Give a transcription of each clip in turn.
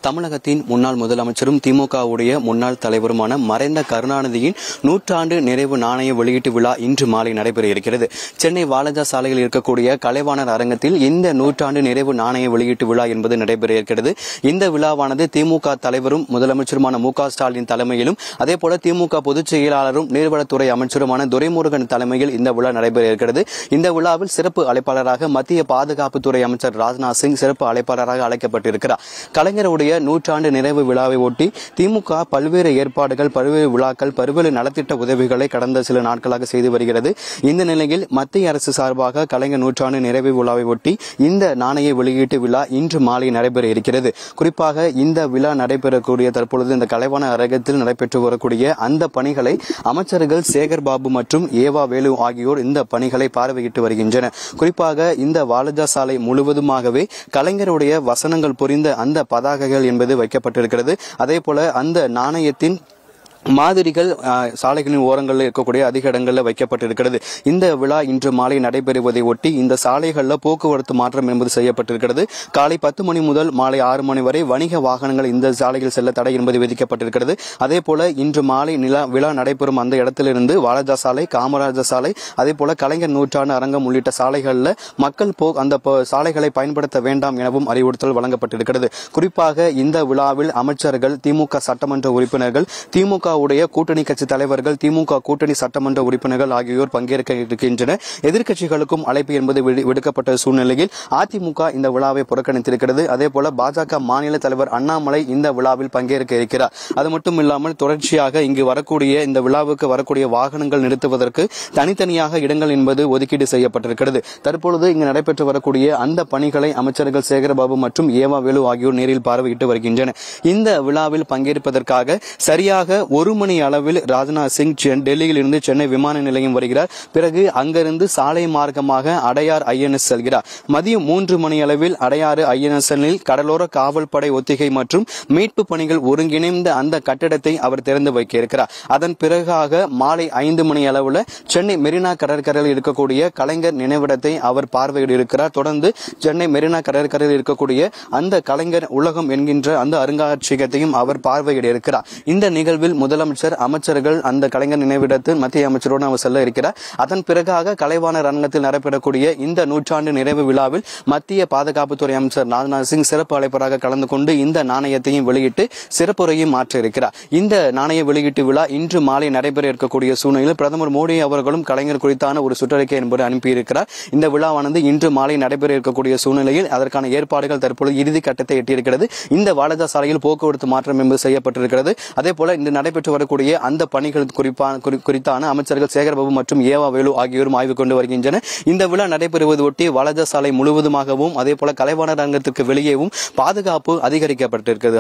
தமிழகத்தின் முன்னாள் முதலமைச்சரும் திமுகவுடைய முன்னாள் தலைவருமான மறைந்த கருணாநிதியின் நூற்றாண்டு நிறைவு நாணய வெளியீட்டு விழா இன்று மாலை நடைபெற இருக்கிறது சென்னை வாலஜா சாலையில் இருக்கக்கூடிய கலைவாணர் அரங்கத்தில் இந்த நூற்றாண்டு நிறைவு நாணய வெளியீட்டு விழா என்பது நடைபெற இருக்கிறது இந்த விழாவானது திமுக தலைவரும் முதலமைச்சருமான மு க ஸ்டாலின் தலைமையிலும் அதே போல திமுக பொதுச் செயலாளரும் நீர்வளத்துறை அமைச்சருமான துரைமுருகன் தலைமையில் இந்த விழா நடைபெற இருக்கிறது இந்த விழாவில் சிறப்பு அழைப்பாளராக மத்திய பாதுகாப்புத்துறை அமைச்சர் ராஜ்நாத் சிங் சிறப்பு அழைப்பாளராக அழைக்கப்பட்டிருக்கிறார் கலைஞருடைய நூற்றாண்டு நிறைவு விழாவை ஒட்டி திமுக பல்வேறு ஏற்பாடுகள் பல்வேறு விழாக்கள் பல்வேறு நலத்திட்ட உதவிகளை கடந்த சில நாட்களாக செய்து வருகிறது இந்த நிலையில் மத்திய அரசு சார்பாக கலைஞர் நூற்றாண்டு நிறைவு விழாவை ஒட்டி இந்த நாணய வெளியீட்டு விழா இன்று மாலை நடைபெற இருக்கிறது குறிப்பாக இந்த விழா நடைபெறக்கூடிய தற்பொழுது இந்த கலைவாண அரங்கத்தில் நடைபெற்று வரக்கூடிய அந்த பணிகளை அமைச்சர்கள் சேகர் பாபு மற்றும் ஏவா வேலு ஆகியோர் இந்த பணிகளை பார்வையிட்டு வருகின்றனர் குறிப்பாக இந்த வாலஜா சாலை முழுவதுமாகவே கலைஞருடைய வசனங்கள் புரிந்த அந்த பதாகைகள் என்பது வைக்கப்பட்டிருக்கிறது அதே போல அந்த நாணயத்தின் மாதிரிகள் அஹ், சாலைகளின் ஓரங்களில் இருக்கக்கூடிய அதிக இடங்களில் வைக்கப்பட்டிருக்கிறது இந்த விழா இன்று மாலை நடைபெறுவதை ஒட்டி இந்த சாலைகளில் போக்குவரத்து மாற்றம் என்பது செய்யப்பட்டிருக்கிறது காலை பத்து மணி முதல் மாலை ஆறு மணி வரை வணிக வாகனங்கள் இந்த சாலையில் செல்ல தடை என்பது விதிக்கப்பட்டிருக்கிறது அதே போல இன்று மாலை நிலா விழா நடைபெறும் அந்த இடத்திலிருந்து வாலஜா சாலை காமராஜர் சாலை அதே போல கலைஞர் நூற்றாண்டு அரங்கம் உள்ளிட்ட சாலைகளில் மக்கள் போ அந்த ப- சாலைகளை பயன்படுத்த வேண்டாம் எனவும் அறிவுறுத்தல் வழங்கப்பட்டிருக்கிறது குறிப்பாக இந்த விழாவில் அமைச்சர்கள் திமுக சட்டமன்ற உறுப்பினர்கள் திமுக உடைய கூட்டணி கட்சி தலைவர்கள் திமுக கூட்டணி சட்டமன்ற உறுப்பினர்கள் ஆகியோர் பங்கேற்க இருக்கின்றனர் எதிர்க்கட்சிகளுக்கும் அழைப்பு என்பது விடு- விடுக்கப்பட்ட சூழ்நிலையில் அதிமுக இந்த விழாவை புறக்கணித்திருக்கிறது அதே போல பாஜக மாநில தலைவர் அண்ணாமலை இந்த விழாவில் பங்கேற்க இருக்கிறார் அது மட்டும் இல்லாமல் தொடர்ச்சியாக இங்கு வரக்கூடிய இந்த விழாவுக்கு வரக்கூடிய வாகனங்கள் நிறுத்துவதற்கு தனித்தனியாக இடங்கள் என்பது ஒதுக்கீடு செய்யப்பட்டிருக்கிறது தற்பொழுது இங்கு நடைபெற்று வரக்கூடிய அந்த பணிகளை அமைச்சர்கள் சேகரபாபு மற்றும் ஏவா வேலு ஆகியோர் நேரில் பார்வையிட்டு வருகின்றனர் இந்த விழாவில் பங்கேற்பதற்காக சரியாக ஒரு மணி அளவில் ராஜ்நாத் சிங் சென்- டெல்லியில் இருந்து சென்னை விமான நிலையம் வருகிறார் பிறகு அங்கிருந்து சாலை மார்க்கமாக அடையார் ஐஎன்எஸ் செல்கிறார் மதியம் மூன்று மணி அளவில் அடையாறு ஐஎன்எஸ்எல்லில் கடலோர காவல் படை ஒத்திகை மற்றும் மீட்பு பணிகள் ஒருங்கிணைந்த அந்த கட்டிடத்தை அவர் திறந்து வைக்க இருக்கிறார் அதன் பிறகாக மாலை ஐந்து மணி அளவில் சென்னை மெரினா கடற்கரையில் இருக்கக்கூடிய கலைஞர் நினைவிடத்தை அவர் பார்வையிட இருக்கிறார் தொடர்ந்து சென்னை மெரினா கடற்கரையில் இருக்கக்கூடிய அந்த கலைஞர் உலகம் என்கின்ற அந்த அருங்காட்சியகத்தையும் அவர் பார்வையிட இருக்கிறார் இந்த நிகழ்வில் முதலமைச்சர் அமைச்சர்கள் அந்த கலைஞர் நினைவிடத்தில் மத்திய அமைச்சரோடு அவர் செல்ல இருக்கிறார் அதன் பிறகாக கலைவாணர் அரங்கத்தில் நடைபெறக்கூடிய இந்த நூற்றாண்டு நிறைவு விழாவில் மத்திய பாதுகாப்புத்துறை அமைச்சர் ராஜ்நாத் சிங் சிறப்பு அழைப்பராக கலந்து கொண்டு இந்த நாணயத்தையும் வெளியிட்டு சிறப்புரையும் மாற்ற இருக்கிறார் இந்த நாணய வெளியீட்டு விழா இன்று மாலை நடைபெற இருக்கக்கூடிய சூழ்நிலையில் பிரதமர் மோடி அவர்களும் கலைஞர் குறித்தான ஒரு சுற்றறிக்கை என்பது அனுப்பியிருக்கிறார் இந்த விழாவானது இன்று மாலை நடைபெற இருக்கக்கூடிய சூழ்நிலையில் அதற்கான ஏற்பாடுகள் தற்பொழுது இறுதி கட்டத்தை எட்டியிருக்கிறது இந்த வாலஜா சாலையில் போக்குவரத்து மாற்றம் என்பது செய்யப்பட்டிருக்கிறது அதே போல இன்று நடைபெற்று வரக்கூடிய அந்த பணிகள் குறிப்பான குறி- குறித்தான அமைச்சர்கள் சேகர்பாபு மற்றும் ஏவா வேலு ஆகியோரும் ஆய்வு கொண்டு வருகின்றனர் இந்த விழா நடைபெறுவது ஒட்டி வாலஜா சாலை முழுவதுமாகவும் அதே போல கலைவாணர் அரங்கத்திற்கு வெளியேவும் பாதுகாப்பு அதிகரிக்கப்பட்டிருக்கிறது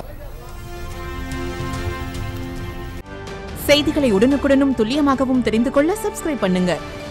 செய்திகளை உடனுக்குடனும் துல்லியமாகவும் தெரிந்து கொள்ள சப்ஸ்கிரைப் பண்ணுங்க